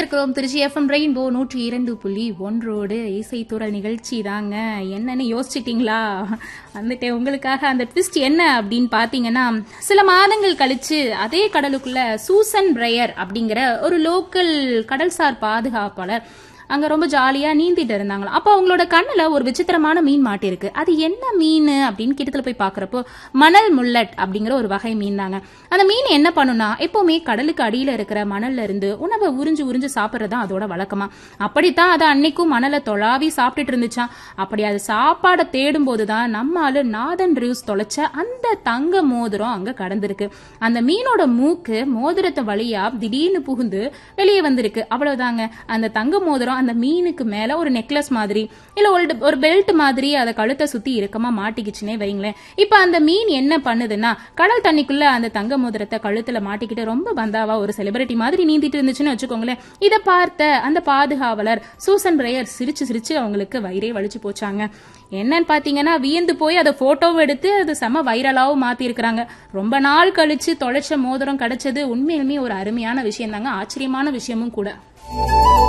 இருக்கிறோம் Trichy FM rainbow நூற்றி இரண்டு புள்ளி ஒன்றோடு இசைத்தூரல் நிகழ்ச்சி தாங்க என்னன்னு யோசிச்சிட்டீங்களா வந்துட்டேன் உங்களுக்காக அந்த ட்விஸ்ட் என்ன அப்படின்னு பாத்தீங்கன்னா சில மாதங்கள் கழிச்சு அதே கடலுக்குள்ள சூசன் பிரையர் அப்படிங்கிற ஒரு லோக்கல் கடல்சார் பாதுகாப்பாளர் அங்க ரொம்ப ஜாலியா நீந்திட்டு இருந்தாங்களாம் அப்போ அவங்களோட கண்ணுல ஒரு விசித்திரமான மீன் மாட்டிருக்கு அது என்ன மீன் அப்படின்னு கிட்டத்துல போய் பாக்குறப்போ மணல் முல்லட் அப்படிங்கிற ஒரு வகை மீன் தாங்க அந்த மீன் என்ன பண்ணுனா எப்பவுமே கடலுக்கு அடியில இருக்கிற மணல்ல இருந்து உணவை உறிஞ்சு உறிஞ்சு சாப்பிடுறது தான் அதோட வழக்கமா அப்படித்தான் அது அன்னைக்கும் மணலை தொழாவி சாப்பிட்டுட்டு இருந்துச்சான் அப்படி அது சாப்பாடை தேடும் போதுதான் நம்ம ஆளு நாதன் ரிவ்ஸ் தொலைச்ச அந்த தங்க மோதிரம் அங்க கடந்திருக்கு அந்த மீனோட மூக்கு மோதிரத்தை வழியா திடீர்னு புகுந்து வெளியே வந்திருக்கு அவ்வளவுதாங்க அந்த தங்க மோதிரம் அந்த மீனுக்கு மேல ஒரு நெக்லஸ் மாதிரி இல்ல ஒரு ஒரு பெல்ட் மாதிரி அதை கழுத்தை சுத்தி இறுக்கமா மாட்டிக்கிச்சுனே வைங்களேன் இப்ப அந்த மீன் என்ன பண்ணுதுன்னா கடல் தண்ணிக்குள்ள அந்த தங்க மோதிரத்தை கழுத்துல மாட்டிக்கிட்டு ரொம்ப பந்தாவா ஒரு செலிபிரிட்டி மாதிரி நீந்திட்டு இருந்துச்சுன்னு வச்சுக்கோங்களேன் இதை பார்த்த அந்த பாதுகாவலர் சூசன் பிரேயர் சிரிச்சு சிரிச்சு அவங்களுக்கு வயிறே வலிச்சு போச்சாங்க என்னன்னு பாத்தீங்கன்னா வியந்து போய் அதை போட்டோவும் எடுத்து அது செம வைரலாவும் மாத்தி இருக்கிறாங்க ரொம்ப நாள் கழிச்சு தொலைச்ச மோதிரம் கிடைச்சது உண்மையிலுமே ஒரு அருமையான விஷயம் தாங்க ஆச்சரியமான விஷயமும் கூட